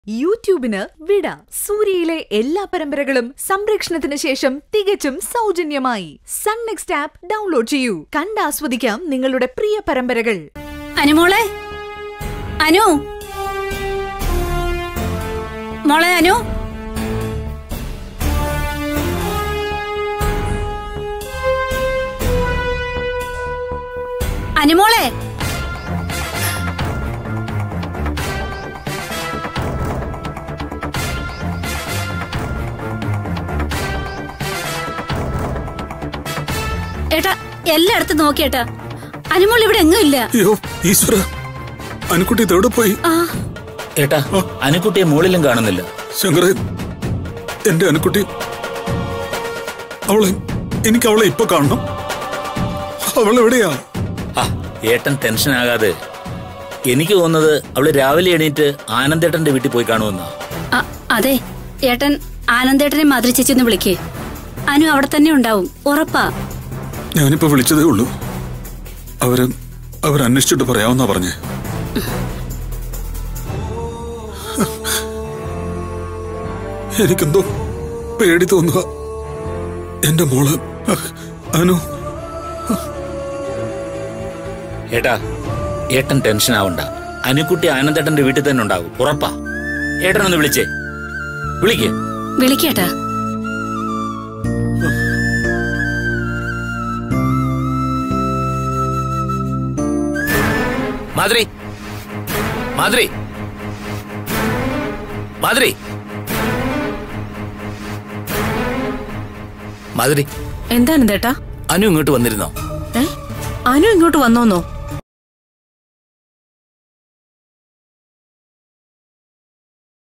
യൂട്യൂബിന് വിട സൂര്യയിലെ എല്ലാ പരമ്പരകളും സംരക്ഷണത്തിന് ശേഷം തികച്ചും സൗജന്യമായി സൺ നെക്സ്റ്റ് ആപ്പ് ഡൗൺലോഡ് ചെയ്യൂ കണ്ടാസ്വദിക്കാം നിങ്ങളുടെ പ്രിയ പരമ്പരകൾ അനുമോളെ അനു മോളെ അനു അനുമോളെ ഏട്ടാ എല്ലായിടത്തും നോക്കിയേട്ടാ അനുമോൾ ഇവിടെ എങ്ങും ഇല്ല അയ്യോ ഈശ്വര അനുക്കുട്ടി ഇതെവിടെ പോയി ആ ഏട്ടാ അനുക്കുട്ടിയെ മുകളിലും കാണുന്നില്ല ശങ്കരൻ എന്റെ അനുക്കുട്ടി അവളെ എനിക്ക് അവളെ ഇപ്പൊ കാണണം അവൾ എവിടെയാ ആ ഏട്ടൻ ടെൻഷൻ ആകാതെ എനിക്ക് തോന്നുന്നത് അവള് രാവിലെ എണീറ്റ് ആനന്ദേട്ടന്റെ വീട്ടിൽ പോയി കാണുമെന്നാ ആ, അതെ ഏട്ടൻ ആനന്ദേട്ടനെ മാതൃ ചേച്ചി ഒന്ന് വിളിക്കേ അനു അവിടെ തന്നെ ഉണ്ടാവും ഉറപ്പാ ഞാനിപ്പോ വിളിച്ചതേ ഉള്ളൂ അവര് അവരന്വേഷിച്ചിട്ട് പറയാമെന്നാ പറഞ്ഞേ എനിക്കെന്തോ പേടി തോന്നുക എന്റെ മോള് അഹ്, അനു ഏട്ടാ ഏട്ടൻ ടെൻഷൻ ആവണ്ട അനുക്കുട്ടി ആനന്ദേട്ടന്റെ വീട്ടിൽ തന്നെ ഉണ്ടാവും ഉറപ്പാ ഏട്ടൻ ഒന്ന് വിളിച്ചേ വിളിക്കേ വിളിക്കേട്ടാ മാധുരി മാധുരി മാധുരി മാധുരി എന്താണ് ചേട്ടാ അനു ഇങ്ങോട്ട് വന്നിരുന്നോ ഏ അനു ഇങ്ങോട്ട് വന്നോന്നോ